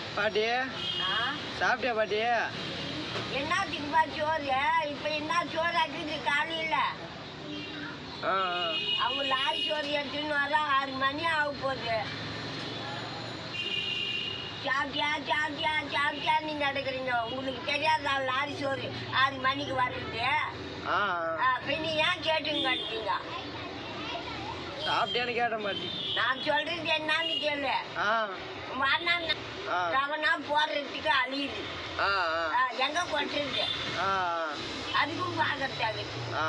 பாட்டி ஆ? சாப்பிட்டியா பாட்டி என்னத்துக்குப்பா சோறு இப்ப என்ன சோறு ஆக்குது காலையில ஆ அவங்க லாரி சோறு எடுத்துன்னு வர ஆறு மணி ஆக போகுது சாப்பிட்டியா சாப்பிட்டியா சாப்பிட்டியா நீ நடக்கிறீங்க உங்களுக்கு தெரியாதா லாரி சோறு ஆறு மணிக்கு வருது ஆ ஆ, பின்ன ஏன் கேட்டுங்க கட்டுறீங்க சாப்பிட்டியான்னு கேட்டேன் பாட்டி நான் சொல்றது என்னன்னு கேளு ஆ மரணம் ஆ ரவனா போடுறதுக்கு அழியுது ஆ ஆ ஆ, எங்க கொட்டுறது ஆ அதுக்கும் பார்க்கறதாகுது ஆ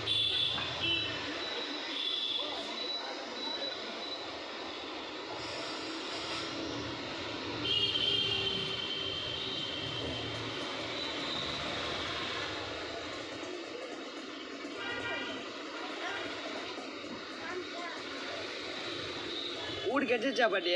வீடு கெச்சிச்சா பாட்டி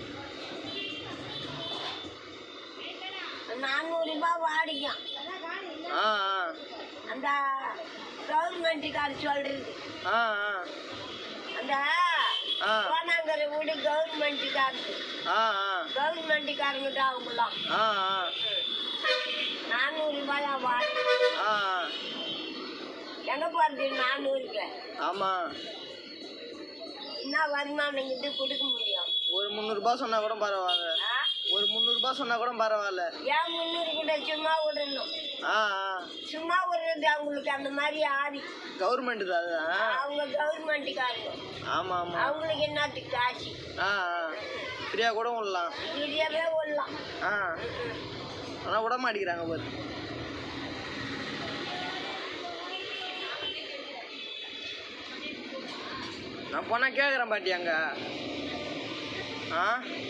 நானூறு ரூபாய் வாடிக்கும் ஆ ஆ அந்த கவர்மெண்ட்டுக்கார் சொல்றது ஆ ஆ அந்த ஆ கோனாங்கர வீடு கவர்மெண்ட்டுக்காரு ஆ ஆ கவர்மெண்ட்டுக்காரங்க தான் அவங்களாம் ஆ ஆ நானூறு ரூபாயா வாடி ஆ எங்க போறது நானூறுக்கு ஆமாம் என்ன வருமானம் இது கொடுக்க முடியும் ஒரு முந்நூறுபா சொன்னா கூட பரவாயில்ல ஆ? ஒரு முந்நூறுபா சொன்னா கூட பரவாயில்ல ஏன் முந்நூறு கூட சும்மா விடணும் ஆ ஆ சும்மா விடுறது அவங்களுக்கு அந்த மாதிரி ஆதி கவர்மெண்ட் தான் அதுதான் அவங்க கவர்மெண்ட்டுக்காரங்க ஆமாம் ஆமாம் அவங்களுக்கு என்னத்துக்கு காசு ஆ ஆ ஃப்ரீயாக கூட விடலாம் ஃப்ரீயாவே விடலாம் ஆ ஆனால் விட மாட்டேங்கிறாங்க பாரு நான் போனால் கேட்குறேன் பாட்டி அங்க ஆ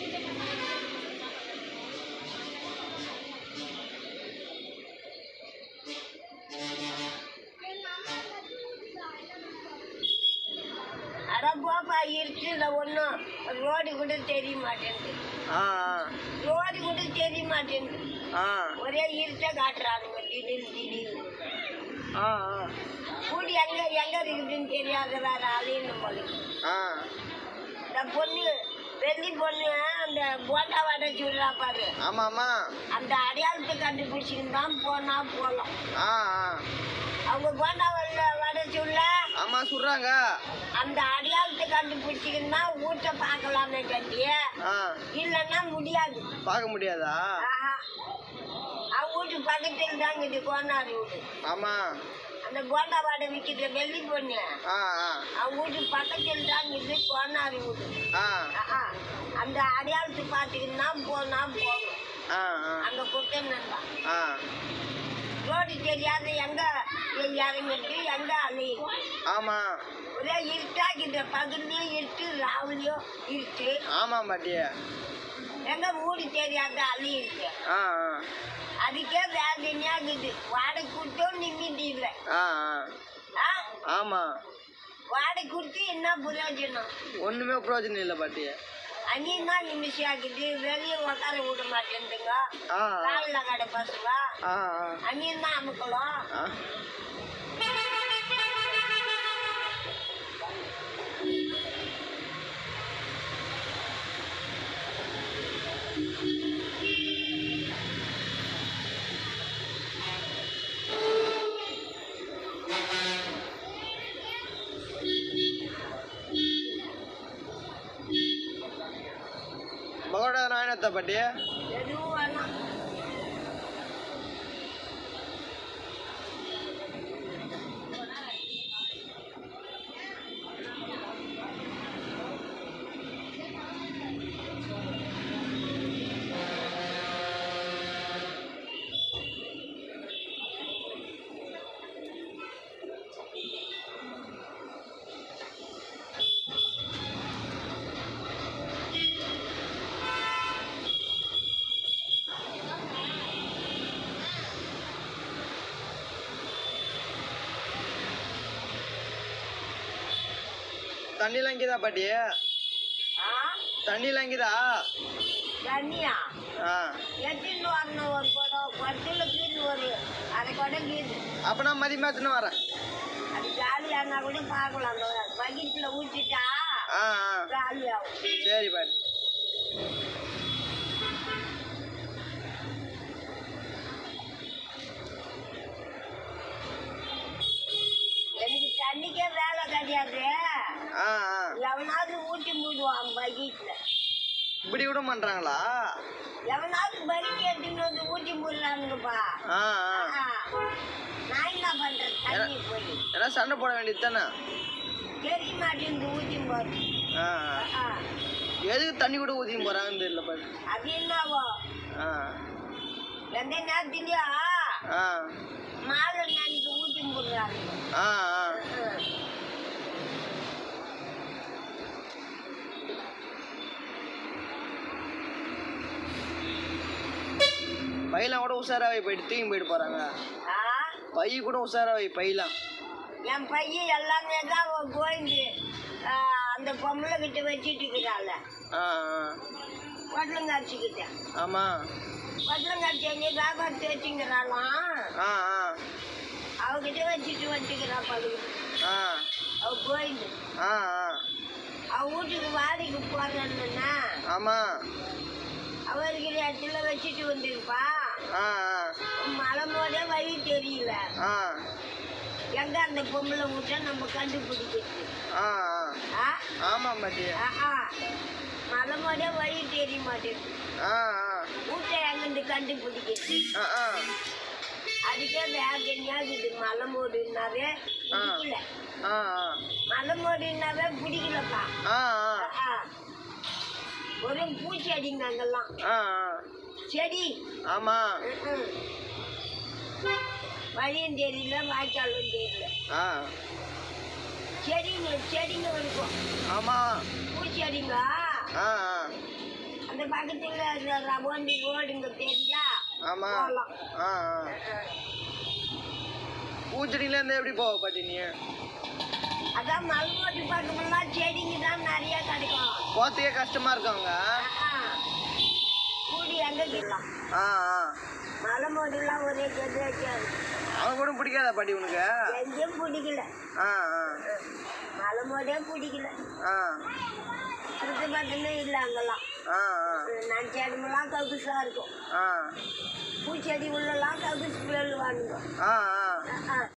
அட போப்பா இருக்குல்ல ஒன்றும் ரோடு கூட தெரிய மாட்டேங்குது ஆ ரோடு கூட தெரிய மாட்டேங்குது ஆ ஒரே இருட்ட காட்டுறானுங்க திடீர்னு திடீர்னு ஆ ஆ கூடி எங்க எங்க இருக்குதுன்னு தெரியாத வேற ஆளையும் நம்மளுக்கு ஆ இந்த பொண்ணு வெள்ளி பொண்ணு அந்த போண்டா வடை சொல்றா பாரு ஆமாம் ஆமாம் அந்த அடையாளத்தை கண்டுபிடிச்சின்னு தான் போனா போகலாம் ஆ ஆ அவங்க போண்டா வடை வடை சொல்ல ஆமாம் சொல்கிறாங்க அந்த அடையாளத்தை கண்டுபிடிச்சிக்கின்னு தான் வீட்டை பார்க்கலாமே கட்டி ஆ இல்லைன்னா முடியாது பார்க்க முடியாதா ஆஹா. அவங்க வீட்டு பக்கத்தில் தான் இது கோனார் வீடு ஆமாம் அந்த போண்டா வாடை விற்கிற வெள்ளி பொண்ணு ஆ ஆ அவங்க வீட்டு பக்கத்தில் தான் இது கோனார் வீடு ஆ ஆஹா. அந்த அடையாளத்தை பார்த்துக்கின்னா போனா போகணும் ஆ ஆ அங்க கொடுத்தேன்னா ஆ ரோடு தெரியாத எங்க இறங்கிட்டு எங்க அலையும் ஆமாம் ஒரே இருட்டாக்கிட்ட பகுதியும் இருட்டு ராவுலையும் இருட்டு ஆமாம் பாட்டி எங்க மூடி தெரியாத அலையிருக்கு ஆ ஆ அதுக்கே வேதனையா இருக்குது வாடகை கொடுத்தும் நிம்மதி இல்லை ஆ ஆ ஆ ஆமாம் வாடகை கொடுத்து என்ன பிரயோஜனம் ஒன்றுமே பிரயோஜனம் இல்லை பாட்டி அங்கேயும் தான் நிமிஷம் ஆகுது வெளியே உட்கார விட மாட்டேங்குதுங்க ஆ காலில் கடை பசங்க ஆ ஆ அங்கேயும் தான் அமுக்கலாம் ஆ பகோடா நாயனத்தை பாட்டி எதுவும் வேணாம் தண்ணிலாம் இங்கேதா பாட்டி ஆ தண்ணிலாம் இங்கேதா தண்ணியா ஆ எத்தின்னு வரணும் ஒரு குடம் குடத்துல கீது ஒரு அரை குடம் கீது அப்போ நான் மதியமாக எடுத்துன்னு வரேன் அது காலியானா கூட பார்க்கலாம் அந்த பக்கெட்டில் ஊற்றிட்டா ஆ ஆ காலியாகும் சரி பாட்டி அப்படி கூட பண்றாங்களா எவனாவது பறிக்க எடுத்துன்னு வந்து ஊற்றி போடுறானுங்கப்பா ஆ ஆ ஆ. நான் என்ன பண்றேன் தண்ணி போய் ஏன்னா சண்டை போட வேண்டியது தானே தெரிய மாட்டேங்குது ஊற்றி போடு ஆ ஆ. எதுக்கு தண்ணி கூட ஊற்றியும் போறாங்கன்னு தெரியல பாரு அது என்னவோ ஆ எந்த நேரத்துலயா ஆ மாலை நாளைக்கு ஊற்றி போடுறாங்க ஆ ஆ பையெல்லாம் கூட உஷாராவே போயிட்டு தூக்கி போயிட்டு போறாங்க ஆ பை கூட உஷாராவை பையெல்லாம் என் பையன் எல்லாமே தான் கோயிந்து அந்த பொம்பளை கிட்ட வச்சுட்டு இருக்கிறாள் ஆ ஆ பொட்டலங்காட்சி கிட்ட ஆமா பொட்டலங்காட்சி எங்கே வியாபாரத்தை வச்சுங்கிறாளாம் ஆ ஆ அவகிட்ட வச்சுட்டு வச்சுக்கிறா பழுகு ஆ அவ கோயிந்து ஆ ஆ அவ வீட்டுக்கு வாடகைக்கு போறேன்னா ஆமா அவ இருக்கிற இடத்துல வச்சுட்டு வந்திருப்பா ஆ மலை போதே வழி தெரியல ஆ எங்க அந்த பொம்பளை விட்டா நம்ம கண்டுபிடிக்கிறது ஆ ஆ ஆ ஆமா பாட்டி ஆஹா. மலை போதே வழி தெரிய மாட்டேங்குது ஆ ஆ வீட்டை எங்கிருந்து கண்டுபிடிக்கிறது ஆ ஆ அதுக்கே வேகன்யாகுது மலை மோடுனாவே பிடிக்கல ஆ ஆ மலை மோடுனாவே பிடிக்கலப்பா ஆ ஆ ஆஹா. ஒரு பூச்செடிங்க அங்கெல்லாம் ஆ செடி ஆமா ம்ம். வழியும் தெரியல வாய்க்காலும் தெரியல ஆ செடிங்க செடிங்க இருக்கும் ஆமா பூச்செடிங்க ஆ அந்த பக்கத்துல இந்த ரவோண்டி ரோடுங்க தெரிஞ்சா ஆமா போகலாம் ஆ பூச்செடியில இருந்து எப்படி போவ பாட்டி நீ அதான் மல்மோட்டு பக்கமெல்லாம் செடிங்க தான் நிறைய கிடைக்கும் போறதுக்கே கஷ்டமா இருக்காங்க ஆஹா. கூடி எங்க கிடலாம் ஆ ஆ மலை மோடுலாம் ஒரே கெது வைக்காது அவன் கூட பிடிக்காதா பாட்டி உனக்கு எங்கேயும் பிடிக்கல ஆ ஆ மலை மோடே பிடிக்கல ஆ சுத்த பக்கமே இல்லை அங்கெல்லாம் ஆ நான் செடிமெல்லாம் கவுசா இருக்கும் ஆ பூச்செடி உள்ளெல்லாம் கவுசு பிள்ளைகள் வாங்குங்க ஆ ஆ ஆஹா.